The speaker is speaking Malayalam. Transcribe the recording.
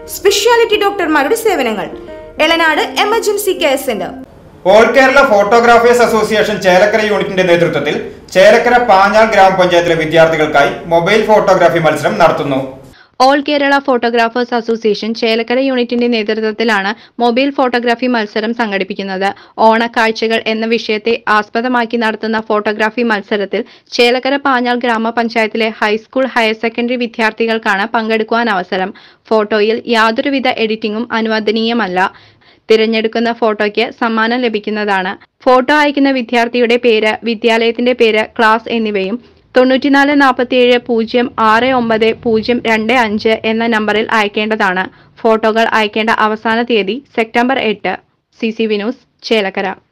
സ്പെഷ്യാലിറ്റി ഡോക്ടർമാരുടെ സേവനങ്ങൾ Elanad emergency care centre all Kerala photographers association Chelakkara യൂണിറ്റിന്റെ നേതൃത്വത്തിൽ ചേലക്കര പാഞ്ഞാൾ ഗ്രാമപഞ്ചായത്തിലെ വിദ്യാർത്ഥികൾക്കായി മൊബൈൽ ഫോട്ടോഗ്രാഫി മത്സരം നടത്തുന്നു all Kerala photographers association Chelakkara യൂണിറ്റിന്റെ നേതൃത്വത്തിലാണ് മൊബൈൽ ഫോട്ടോഗ്രാഫി മത്സരം സംഘടിപ്പിക്കുന്നത് ഓണക്കാഴ്ചകൾ എന്ന വിഷയത്തെ ആസ്പദമാക്കി നടത്തുന്ന ഫോട്ടോഗ്രാഫി മത്സരത്തിൽ ചേലക്കര പാഞ്ഞാൾ ഗ്രാമപഞ്ചായത്തിലെ ഹൈസ്കൂൾ ഹയർ സെക്കൻഡറി വിദ്യാർത്ഥികൾക്കാണ് പങ്കെടുക്കുവാൻ അവസരം ഫോട്ടോയിൽ യാതൊരുവിധ എഡിറ്റിംഗും അനുവദനീയമല്ല തിരഞ്ഞെടുക്കുന്ന ഫോട്ടോയ്ക്ക് സമ്മാനം ലഭിക്കുന്നതാണ് ഫോട്ടോ അയക്കുന്ന വിദ്യാർത്ഥിയുടെ പേര് വിദ്യാലയത്തിന്റെ പേര് ക്ലാസ് എന്നിവയും തൊണ്ണൂറ്റിനാല് നാൽപ്പത്തിയേഴ് പൂജ്യം ആറ് ഒമ്പത് പൂജ്യം രണ്ട് അഞ്ച് എന്ന നമ്പറിൽ അയക്കേണ്ടതാണ് ഫോട്ടോകൾ അയക്കേണ്ട അവസാന തീയതി സെപ്റ്റംബർ എട്ട് C C V news Chelakkara